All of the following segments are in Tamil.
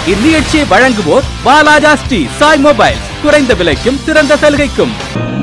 இந்நிகழ்ச்சியை வழங்குவோர் பாலாஜா ஸ்ரீ சாய் மொபைல் குறைந்த விலைக்கும் சிறந்த சலுகைக்கும்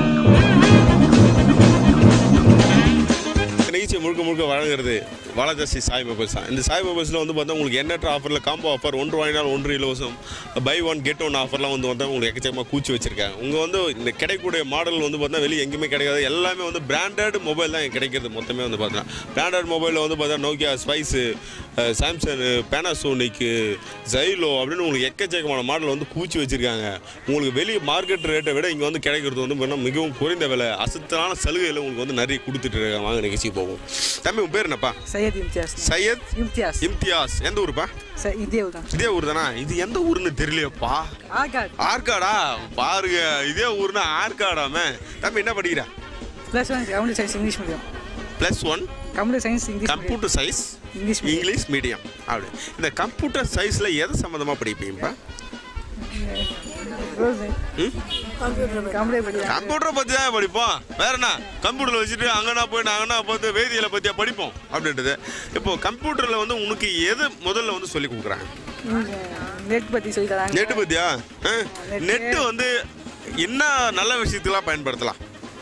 இந்த நிகழ்ச்சியை முழுக்க முழுக்க வழங்குறது வாலாஜாஸ்ரீ சாய் மொபைல்ஸ் தான் இந்த சாய் மொபைல்ஸில் வந்து பார்த்தா உங்களுக்கு எண்ணற்ற ஆஃபரில் காம்போ ஆஃபர் ஒன்று வாங்கினால் ஒன்று இலவசம் பை ஒன் கெட் ஒன் ஆஃபர்லாம் வந்து பார்த்தா உங்களுக்கு எக்கச்சக்கமாக கூச்சி வச்சிருக்காங்க உங்கள் வந்து இந்த கிடைக்கக்கூடிய மாடல் வந்து பார்த்தா வெளியே எங்கேயுமே கிடைக்காது எல்லாமே வந்து பிராண்டட் மொபைல் தான் கிடைக்கிறது மொத்தமே வந்து பார்த்தீங்கன்னா பிராண்டட் மொபைலில் வந்து பார்த்தா நோக்கியா ஸ்பைஸு சாம்சங் பேனாசோனிக்கு ஜைலோ அப்படின்னு உங்களுக்கு எக்கச்சக்கமான மாடல் வந்து கூச்சி வச்சிருக்காங்க உங்களுக்கு வெளியே மார்க்கெட் ரேட்டை விட இங்கே வந்து கிடைக்கிறது வந்து பார்த்தீங்கன்னா மிகவும் குறைந்த விலை அசத்தலான சலுகையில் உங்களுக்கு வந்து நிறைய கொடுத்துட்டு இருக்காங்க வாங்க நிகழ்ச்சி போவோம் தம்பி உன் பேர் என்னப்பா சையத் இம்தியாஸ் சையத் இம்தியாஸ் இம்தியாஸ் எந்த ஊருப்பா ச- இதே தான் இதே ஊர் தானா இது எந்த ஊருன்னு தெரியலையப்பா ஆகாட் ஆற்காடா பாருங்க இதே ஊர்னா ஆற்காடாமே தம்பி என்ன படிக்கிற plus one computer science English medium plus one computer science English medium computer science English medium English medium அப்படி இந்த கம்ப்யூட்டர் சயின்ஸில் எது சம்மந்தமாக படிப்பீங்கப்பா ம் கம்ப்யூட்டர் படி தான் கம்ப்யூட்டரை பற்றி தான் படிப்போம் வேற என்ன கம்ப்யூட்டரில் வச்சுட்டு அங்கனா போய் அங்கனா பார்த்து வேதியியலை பற்றியா படிப்போம் அப்படின்றது இப்போ கம்ப்யூட்டரில் வந்து உனக்கு எது முதல்ல வந்து சொல்லி கொடுக்குறாங்க நெட் பற்றி சொல்லி தராங்க நெட்டு பற்றியா நெட்டு. நெட்டு வந்து என்ன நல்ல விஷயத்துக்கெல்லாம் பயன்படுத்தலாம்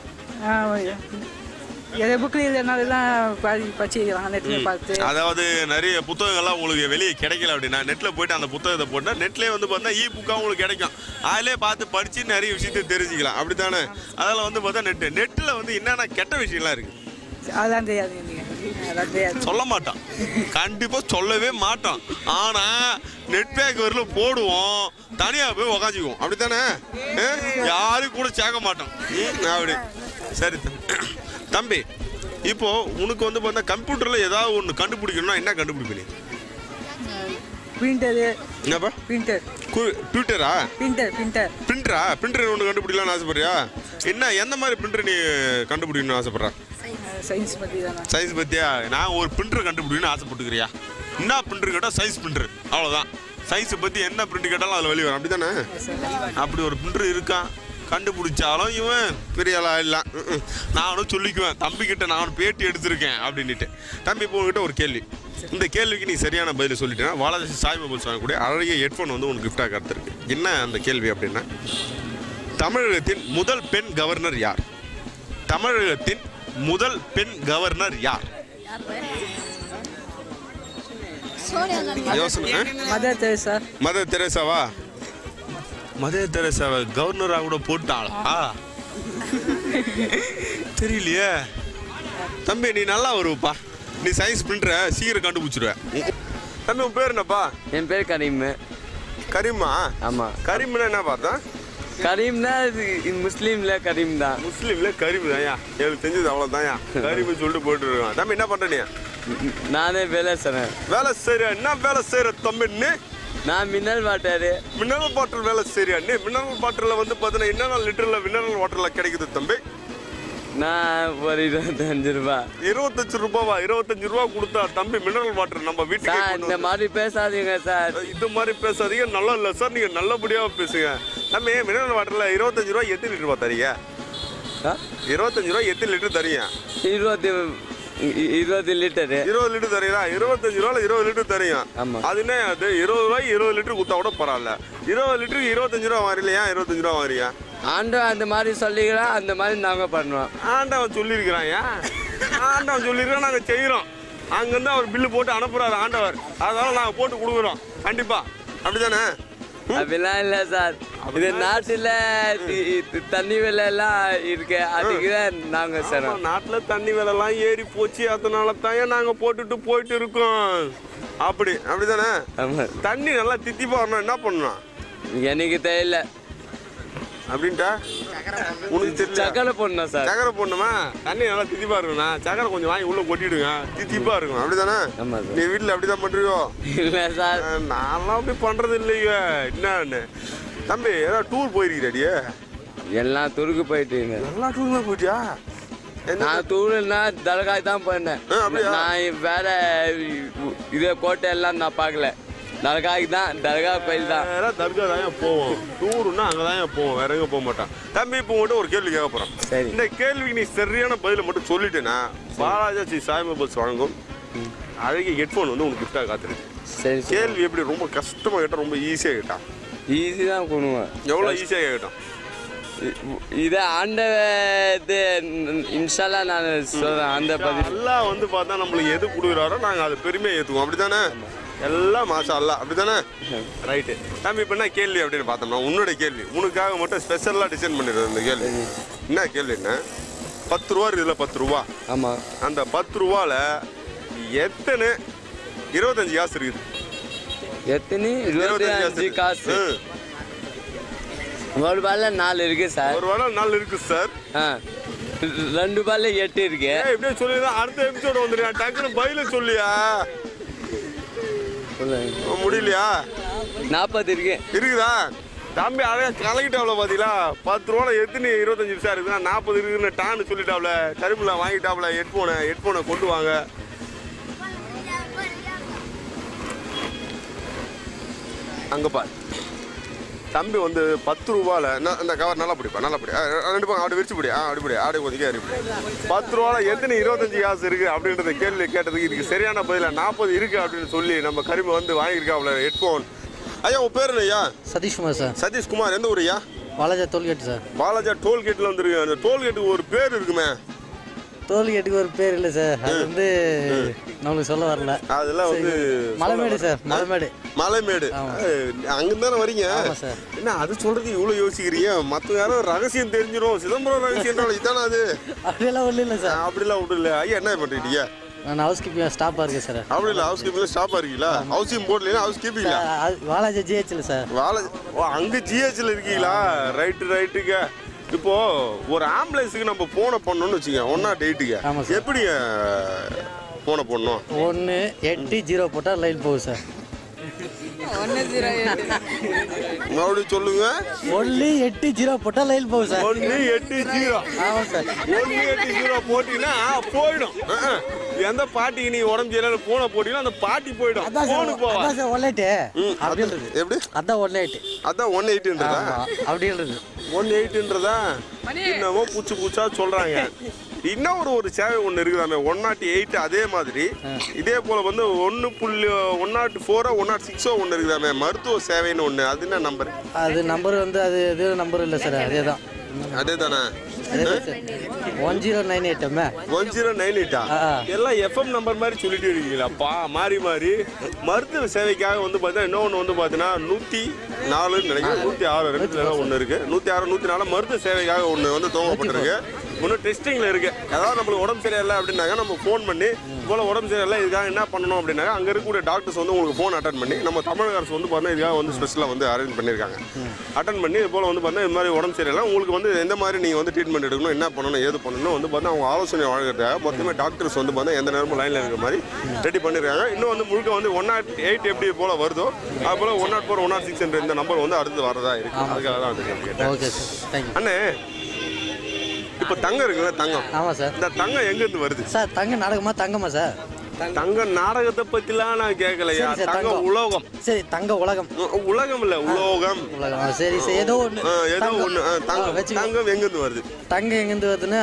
எதை புக்கில் இல்லைனாலாம் பாதி படிச்சுக்கிறாங்க நெட்டில் பார்த்து அதாவது நிறைய புத்தகங்கள்லாம் உங்களுக்கு வெளியே கிடைக்கல அப்படின்னா நெட்டில் போயிட்டு அந்த புத்தகத்தை போட்டால் நெட்லேயே வந்து பார்த்தா இ புக்காக உங்களுக்கு கிடைக்கும் அதிலே பார்த்து படித்து நிறைய விஷயத்தை தெரிஞ்சுக்கலாம் அப்படி தானே அதில் வந்து பார்த்தா நெட்டு நெட்டில் வந்து என்னென்ன கெட்ட விஷயம்லாம் இருக்குது அதெல்லாம் தெரியாது நீங்கள் அதெல்லாம் தெரியாது சொல்ல மாட்டான் கண்டிப்பா சொல்லவே மாட்டான் ஆனா நெட் பேக் வரல போடுவோம் தனியா போய் உக்காஞ்சிக்குவோம் அப்படித்தானே அஹ்? யாரும் கூட சேர்க்க மாட்டோம் ம், அப்படி சரி தம்பி. தம்பி இப்போ உனக்கு வந்து பார்த்தா கம்ப்யூட்டர்ல ஏதாவது ஒன்று கண்டுபிடிக்கணும்னா என்ன கண்டுபிடிப்ப நீ பிரிண்டரு என்னப்பா பிரிண்டர் ட்விட்டரா பிரிண்டர் பிரிண்டர் பிரிண்டரா பிரிண்டர் ஒன்று கண்டுபிடிக்கலாம்னு ஆசைப்படுறியா என்ன எந்த மாதிரி பிரிண்டர் நீ கண்டுபிடிக்கணும்னு ஆசைப்படுற சயின்ஸ் பற்றி தானே சைஸ் பத்தியா நான் ஒரு பிரிண்டர் கண்டுபிடிக்கணும்னு ஆசைப்பட்டுக்கிறியா என்ன பிரிண்டர் கேட்டால் சைஸ் பிரிண்டர் அவ்வளோதான் சைஸை பற்றி என்ன பிரிண்ட் கேட்டாலும் அதில் வெளியே வரும் அப்படி தானே அப்படி ஒரு பிரிண்டர் இருக்கான் கண்டுபிடிச்சாலும் இவன் பெரிய ஆளா இல்லை நானும் சொல்லிக்குவேன் தம்பிக்கிட்ட நான் பேட்டி எடுத்திருக்கேன் அப்படின்ட்டு தம்பி இப்போ உங்ககிட்ட ஒரு கேள்வி இந்த கேள்விக்கு நீ சரியான பதில் சொல்லிட்டேன்னா வாலாஜி சாய் மொபைல்ஸ் வாங்கக்கூடிய அழகிய ஹெட்ஃபோன் வந்து உனக்கு கிஃப்டாக காத்திருக்கு என்ன அந்த கேள்வி அப்படின்னா தமிழகத்தின் முதல் பெண் கவர்னர் யார் தமிழகத்தின் முதல் பெண் கவர்னர் யார் யோசனை ஆ? மதர் தெரேசா மதர் தெரேசாவா மதர் தெரேசாவை கவர்னராக கூட போட்டாளா தெரியலையே தம்பி நீ நல்லா வருவப்பா நீ சயின்ஸ் பிரிண்டர சீக்கிரம் கண்டுபிடிச்சிருவ தம்பி உன் பேர் என்னப்பா என் பேர் கரீம் கரீமா ஆமாம் கரீம்னா என்ன பார்த்தா கரீம்னா இது இது முஸ்லீம்ல கரீம் தான் முஸ்லீம்ல கரீம் தான்யா எனக்கு தெரிஞ்சது அவ்வளோதான்யா கரீம்னு சொல்லிட்டு போயிட்டு இருக்கான் தம்பி என்ன பண்ற நீ நானே வேலை செய்றேன் வேலை செய்யற என்ன வேலை செய்யற தம்பி நீ நான் மின்னல் வாட்டரு மினரல் வாட்டர் வேலை சரியா நீ மினரல் வாட்டரில் வந்து பார்த்தீங்கன்னா என்னென்ன லிட்டரில் மினரல் வாட்டரில் கிடைக்குது தம்பி நான் ஒரு இருபத்தஞ்சு ரூபா இருபத்தஞ்சு ரூபாவா இருபத்தஞ்சு ரூபா கொடுத்தா தம்பி மினரல் வாட்டர் நம்ம வீட்டுக்கு சார் கொண்டு இந்த வந்து- மாதிரி பேசாதீங்க சார் இது மாதிரி பேசாதீங்க நல்லா இல்லை சார் நீங்கள் நல்லபடியாக பேசுங்க தம்பி மினரல் வாட்டரில் இருபத்தஞ்சு ரூபா எத்தனை லிட்டர் ரூபா தரீங்க ஆ? இருபத்தஞ்சு ரூபா எத்தனை லிட்டர் தரீங்க இருபத்தி இ- இருபது லிட்டரு இருபது லிட்டர் தரீங்களா இருபத்தஞ்சு ரூபால இருபது லிட்டர் தரீங்க ஆமா. அது என்ன அது இருபது ரூபாய் இருபது லிட்டர் கொடுத்தா கூட பரவாயில்ல இருபது லிட்டருக்கு இருபத்தஞ்சு ரூபா வாங்கலையா இருபத்தஞ்சு ரூபா வாங்குறீங்க ஆண்டவன் அந்த மாதிரி சொல்லிக்கிறோம் அந்த மாதிரி நாங்கள் பண்ணுவோம் ஆண்டவன் சொல்லியிருக்கிறான் ஏன் ஆண்டவன் சொல்லியிருக்கான் நாங்கள் செய்கிறோம் அங்கேருந்து அவர் பில்லு போட்டு அனுப்புறாரு ஆண்டவர் அதனால நாங்கள் போட்டு கொடுக்குறோம் கண்டிப்பா அப்படிதானே அப்படிலாம் இல்லை சார் இது நாட்டில் தண்ணி விலை எல்லாம் இருக்கு அதுக்கு தான் நாங்கள் செய்கிறோம் நாட்டில் தண்ணி விலைலாம் ஏறி போச்சு அதனால தான் நாங்கள் போட்டுட்டு போயிட்டு இருக்கோம் அப்படி அப்படிதானே ஆமாம் தண்ணி நல்லா தித்திப்பா வரணும் என்ன பண்ணணும் எனக்கு தெரியல அப்படின்ட்டா உனக்கு தெரியல சக்கரை போடணும் சார் சக்கரை போடணுமா தண்ணி நல்லா தித்திப்பா இருக்குண்ணா சக்கரை கொஞ்சம் வாங்கி உள்ள கொட்டிடுங்க தித்திப்பா இருக்கும் அப்படிதானே ஆமாம் சார் நீ வீட்டில் அப்படிதான் பண்றியோ இல்லை சார் அஹ் நான்லாம் அப்படி பண்றது இல்லைங்க என்னன்னு தம்பி ஏதாவது டூர் போயிருக்கிறியாடியே எல்லாம் துருக்கு போயிட்டீங்க நல்லா டூர் போயிட்டியா என்ன நான் தூளுனா தலகாய் தான் போனேன் ஆ, அப்படியா? நான் வேற இதே கோட்டை எல்லாம் நான் பார்க்கல தலகாய்க்கு தான் தலகா கோயில் தான் வேற தர்கா தான் போவோம் டூருன்னா அங்கே தான் போவோம் வேற எங்கே போக மாட்டான் தம்பி இப்போ உங்கள்கிட்ட ஒரு கேள்வி கேட்க போகிறோம் சரி. இந்த கேள்விக்கு நீ சரியான பதிலை மட்டும் சொல்லிட்டேன்னா பாலாஜா ஸ்ரீ சாய் மொபைல்ஸ் வழங்கும் அழகிய ஹெட்ஃபோன் வந்து உங்களுக்கு கிஃப்டாக காத்துருக்கு சரி சார் கேள்வி எப்படி ரொம்ப கஷ்டமாக கேட்டால் ரொம்ப ஈஸியாக கேட்டான் ஈஸி தான் பண்ணுவேன் எவ்வளோ ஈஸியாக கேட்டான் இதை ஆண்ட இது இன்ஷால்லா நான் சொல்கிறேன் அந்த பதில் எல்லாம் வந்து பார்த்தா நம்மளுக்கு எது கொடுக்குறாரோ நாங்கள் அதை பெருமையாக ஏற்றுவோம் அப்படி தானே எல்லாம் மாசா அல்ல அப்படி தானே ரைட்டு தம்பி இப்போ என்ன கேள்வி அப்படின்னு பார்த்தோம்னா உன்னோட கேள்வி உனக்காக மட்டும் ஸ்பெஷலாக டிசைன் பண்ணிடுறது இந்த கேள்வி என்ன கேள்வி என்ன பத்து ரூபா இருக்குதுல்ல பத்து ரூபா ஆமாம் அந்த பத்து ரூபால எத்தனை இருபத்தஞ்சு காசு இருக்குது எத்தனை இருபத்தி அஞ்சு காசு ம். ஒரு பால்ல நாலு இருக்கு சார் ஒரு வேளை நாள் இருக்கு சார் ஆ ரெண்டு பால்ல எட்டு இருக்கு ஏய் இப்படியே சொல்லிதான் அடுத்த எபிசோடு வந்துருக்கா டக்குன்னு பதில சொல்லியா சொல்லுங்க முடியலையா நாற்பது இருக்கு இருக்குதா தம்பி அழகா கலக்கிட்டாப்ல பாத்தீங்களா பத்து ரூபா எத்தனை இருபத்தஞ்சு நிமிஷம் இருக்குதுன்னா நாற்பது இருக்குன்னு டான்னு சொல்லிட்டாப்ல கரும்புல வாங்கிட்டாப்ல ஹெட்ஃபோனை ஹெட்ஃபோனை கொண்டு வாங்க அங்க பார் தம்பி வந்து பத்து ரூபால ந- இந்த கவர் நல்லா பிடிப்பா நல்லா பிடி ஆ, ரெண்டு பக்கம் அப்படி விரிச்சு பிடி ஆ அப்படி பிடி ஆடி கொஞ்சம் ஏறி பிடி பத்து ரூபால எத்தனை இருபத்தஞ்சு காசு இருக்கு அப்படின்றத கேள்வி கேட்டதுக்கு இதுக்கு சரியான பதில நாற்பது இருக்கு அப்படின்னு சொல்லி நம்ம கரும்பு வந்து வாங்கியிருக்காப்ல ஹெட்ஃபோன் ஐயா உன் பேர் என்ன ஐயா சதீஷ்குமார் சார் சதீஷ்குமார் எந்த ஊர் ஐயா வாலாஜா டோல்கேட் சார் பாலாஜா டோல்கேட்டில் வந்துருக்கு அந்த டோல்கேட்டுக்கு ஒரு பேர் இருக்குமே டோல்கேட்டுக்கு ஒரு பேர் இல்லை சார் அது வந்து நம்மளுக்கு சொல்ல வரல அதெல்லாம் வந்து மலைமேடு சார் மலைமேடு மலைமேடு அங்கிருந்து தானே வரீங்க ஆமாம் சார் என்ன அது சொல்றது இவ்வளோ யோசிக்கிறீங்க மற்ற யாரும் ரகசியம் தெரிஞ்சிடும் சிதம்பரம் ரகசியம் இதானே அது அப்படியெல்லாம் ஒன்றும் இல்லை சார் அப்படிலாம் விட்டு இல்லை ஐயா என்ன பண்ணிட்டீங்க நான் ஹவுஸ் கீப்பிங் ஸ்டாப்பாக இருக்கேன் சார் அப்படி இல்லை ஹவுஸ் கீப்பிங்ல ஸ்டாப்பாக இருக்கீங்களா ஹவுசிங் போர்ட்ல ஹவுஸ் கீப்பிங்களா சார், அது வாலாஜா ஜிஹெச்ல சார் வாழ ஓ அங்கே ஜிஹெச்ல இருக்கீங்களா ரைட்டு ரைட்டுங்க இப்போ ஒரு ஆம்புலன்ஸுக்கு நம்ம போனை பண்ணோம்னு வச்சுக்கோங்க ஒன் நாட் எயிட்டுங்க ஆமா சார். எப்படிங்க போனை பண்ணோம் ஒன்று எட்டு ஜீரோ போட்டால் லைன் போகும் சார் மறுபடியும் சொல்லுங்க ஒன்று எட்டு ஜீரோ போட்டால் லைன் போகும் சார் ஒன்று எட்டு ஜீரோ ஆமாம் சார் ஒன்று எட்டு ஜீரோ போட்டீங்கன்னா போயிடும் அஹ், அஹ். எந்த பாட்டிக்கு நீ உடம்பு சரியில்லை போனை போட்டீங்கன்னா அந்த பாட்டி போயிடும் அதான் சார் போனுக்கு போவா அதான் சார் ஒன் எயிட்டு ம், அப்படின்றது எப்படி அதான் ஒன் எயிட்டு அதான் ஒன் எயிட்டுன்றதா ஆமாம் அப்படின்றது ஒன் எயிட்டுன்றதா என்னமோ பூச்சி பூச்சா சொல்றாங்க இன்னும் ஒரு ஒரு சேவை ஒன்று இருக்குதாமே ஒன் நாட் எயிட் அதே மாதிரி இதே போல வந்து ஒன்று புள்ளி ஒன் நாட் ஃபோரோ ஒன் நாட் சிக்ஸோ ஒன்று இருக்குதாமே மருத்துவ சேவைன்னு ஒன்று அது என்ன நம்பர் அது நம்பர் வந்து அது எது நம்பர் இல்லை சார் அதே தான் அதே தானே அதே தான் சார் ஒன் ஜீரோ நைன் எயிட்டுமே ஒன் ஜீரோ நைன் எயிட்டா ஆ. எல்லாம் எஃப்எம் நம்பர் மாதிரி சொல்லிட்டு இருக்கீங்களாப்பா மாறி மாறி மருத்துவ சேவைக்காக வந்து பார்த்தா இன்னொன்று வந்து பார்த்தீங்கன்னா நூற்றி நாலுன்னு நினைக்கிறேன் நூற்றி ஆறு ரெண்டுல ஒன்று இருக்கு நூற்றி ஆறு நூற்றி நாலு மருத்துவ சேவைக்காக ஒன்று வந்து துவங்கப்பட்டிருக்கு இன்னும் டெஸ்டிங்கில் இருக்கு அதாவது நம்மளுக்கு உடம்பு சரியில்லை அப்படின்னாக்க நம்ம ஃபோன் பண்ணி போல உடம்பு சரியில்லை இதுக்காக என்ன பண்ணணும் அப்படின்னாக்க அங்கே இருக்கக்கூடிய டாக்டர்ஸ் வந்து உங்களுக்கு ஃபோன் அட்டன் பண்ணி நம்ம தமிழக அரசு வந்து பார்த்தீங்கன்னா இதுக்காக வந்து ஸ்பெஷலாக வந்து அரேஞ்ச் பண்ணியிருக்காங்க அட்டன் பண்ணி இது போல் வந்து பார்த்தீங்கன்னா இது மாதிரி உடம்பு சரியில்லை உங்களுக்கு வந்து எந்த மாதிரி நீங்கள் வந்து ட்ரீட்மெண்ட் எடுக்கணும் என்ன பண்ணணும் ஏது பண்ணணும் வந்து பார்த்தா அவங்க ஆலோசனை வழங்குறதுக்காக மொத்தமே டாக்டர்ஸ் வந்து பார்த்தா எந்த நேரமும் லைனில் இருக்கிற மாதிரி ரெடி பண்ணியிருக்காங்க இன்னும் வந்து முழுக்க வந்து ஒன் நாட் எயிட் எப்படி போல் வருதோ அது போல் one nought four one nought six இந்த நம்பர் வந்து அடுத்து வரதா இருக்கு அதுக்காக தான் வந்து கேட்டேன் ஓகே சார் தேங்க்யூ அண்ணே இப்போ தங்கம் இருக்குல்ல தங்கம் ஆமாம் சார் இந்த தங்கம் எங்கேருந்து வருது சார் தங்க நாடகமா தங்கமா சார் தங்க நாடகத்தை பத்திலாம் நான் கேட்கலையா சரி சார் தங்க தங்கம் உலோகம் சரி தங்க உலகம் உ- உலகம் இல்ல உலோகம் உலகம் ஆ, சரி சரி ஏதோ ஒன்று ஆ, ஏதோ ஒண்ணு ஆ, தங்கம் வச்சுக்கோ தங்கம் எங்கிருந்து வருது தங்கம் எங்கேருந்து வருதுன்னா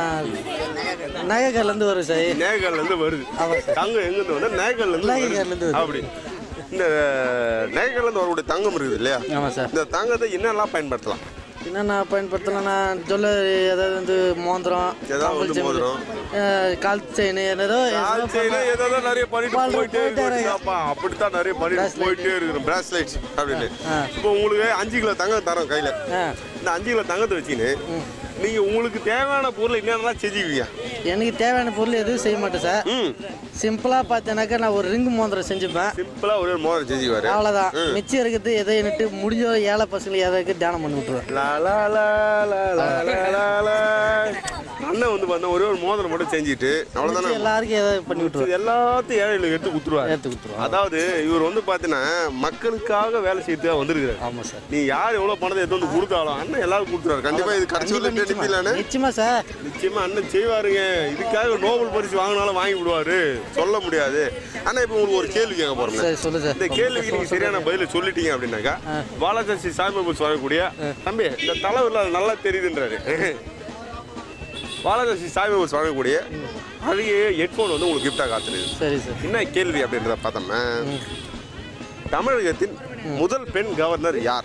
நகைக்கல்லேருந்து வரும் சார் நேகல்ல இருந்து வருது ஆமா சார். தங்கம் எங்கிருந்து வந்து நேகல்ல இருந்து நேகல்ல இருந்து வருது வருது. அப்படி இந்த நேகல்ல இருந்து வரக்கூடிய தங்கம் இருக்குது இல்லையா ஆமாம் சார் இந்த தங்கத்தை என்னெல்லாம் பயன்படுத்தலாம் என்னென்ன பயன்படுத்தலாம் நான் ஜுவல்லரி ஏதாவது வந்து மோந்திரம் ஏதாவது கம்பல் வந்து செயின், மோதிரம். ஆ, கால் செயின் ஏதோ கால் செயின் ஏதோ நிறைய பண்ணிட்டு வாழ்ற போயிட்டே போயிட்டே இருக்காப்பா அப்படித்தான் நிறைய பண்ணிட்டு Bracelet. போயிட்டே இருக்கிறோம் பிராஸ்லைட்ஸ் அப்படின்னு ஆ. இப்போ உங்களுக்கு அஞ்சு கிலோ தங்கம் தரோம் கையில ஆ இந்த அஞ்சு கிலோ தங்கத்தை வச்சுன்னு நீங்க உங்களுக்கு தேவையான பொருள் என்னென்னலாம் செஞ்சுக்குவீங்க எனக்கு தேவையான பொருள் எதுவும் செய்ய மாட்டேன் சார் ம் சிம்பிளாக பார்த்தேனாக்கா நான் ஒரு ரிங்கு மோந்திரம் செஞ்சுப்பேன் சிம்பிளா ஒரே ஒரு மோதிரம் செஞ்சுக்குவாரு அவ்வளோதான் மிச்சம் இருக்கிறது எதை என்னட்டு முடிஞ்ச ஏழை பசங்களை எதாவது தியானம் பண்ணி விட்ருவேன் லா லா லா லா லா லா லா லா. அண்ணன் வந்து பார்த்தா ஒரே ஒரு மோதிரம் மட்டும் செஞ்சுட்டு அவ்வளோதானே மிச்சம் எல்லாருக்கும் எதாவது பண்ணி விட்ருவேன் எல்லாத்தையும் ஏழைகளுக்கு எடுத்து குத்துருவாரு ஏற்று கொடுத்துருவோம் அதாவது இவர் வந்து பார்த்தீங்கன்னா மக்களுக்காக வேலை செய்யறதுக்காக வந்திருக்கிறார் ஆமாம் சார் நீ யார் எவ்வளவு பணத்தை எடுத்து வந்து கொடுத்தாலும் அண்ணன் எல்லாரும் கொடுத்துருவாரு கண்டிப்பா இது கடைசி கண்டிப்பா வரல நிச்சயமா. நிற்கலான்னு நிச்சயமா சார் நிச்சயமா அண்ணன் செய்வாருங்க இதுக்காக நோபல் பரிசு வாங்கினாலும் வாங்கி விடுவாரு சொல்ல முடியாது ஆனா இப்போ உங்களுக்கு ஒரு கேள்வி கேட்க போறோம் சரி சொல்லு சார் இந்த கேள்விக்கு நீங்க சரியான பதில சொல்லிட்டீங்க அப்படின்னாக்கா பாலாஜி சாமி பஸ் வரக்கூடிய தம்பி இந்த தலைவரில் அது நல்லா தெரியுதுன்றாரு பாலாஜி சாமி பஸ் வரக்கூடிய அதுக்கு ஹெட்ஃபோன் வந்து உங்களுக்கு கிஃப்டாக காத்துருது சரி சார் என்ன கேள்வி அப்படின்றத பார்த்தோம்னா தமிழகத்தின் முதல் பெண் கவர்னர் யார்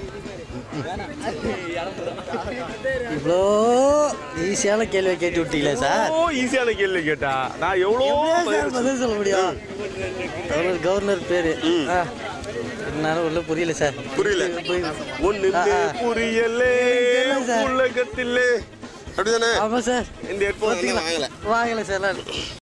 இவ்வளோ ஈஸியான கேள்வியை கேட்டு விட்டீங்களே சார் ஓ ஈஸியான கேள்வி கேட்டா நான் எவ்வளோ எப்படியா சார் பதில் சொல்ல முடியும் கவர்னர் கவர்னர் பேரு ஆ என்னால ஒன்றும் புரியல சார் புரியல. புரியல. ஒண்ணுமே ஆ, ஆ. புரியலே தெரியல சார். உலகத்திலே அப்படிதானே ஆமாம் சார் இந்த ஹெட்ஃபோன் வந்து வாங்கல வாங்கலை சார் நான்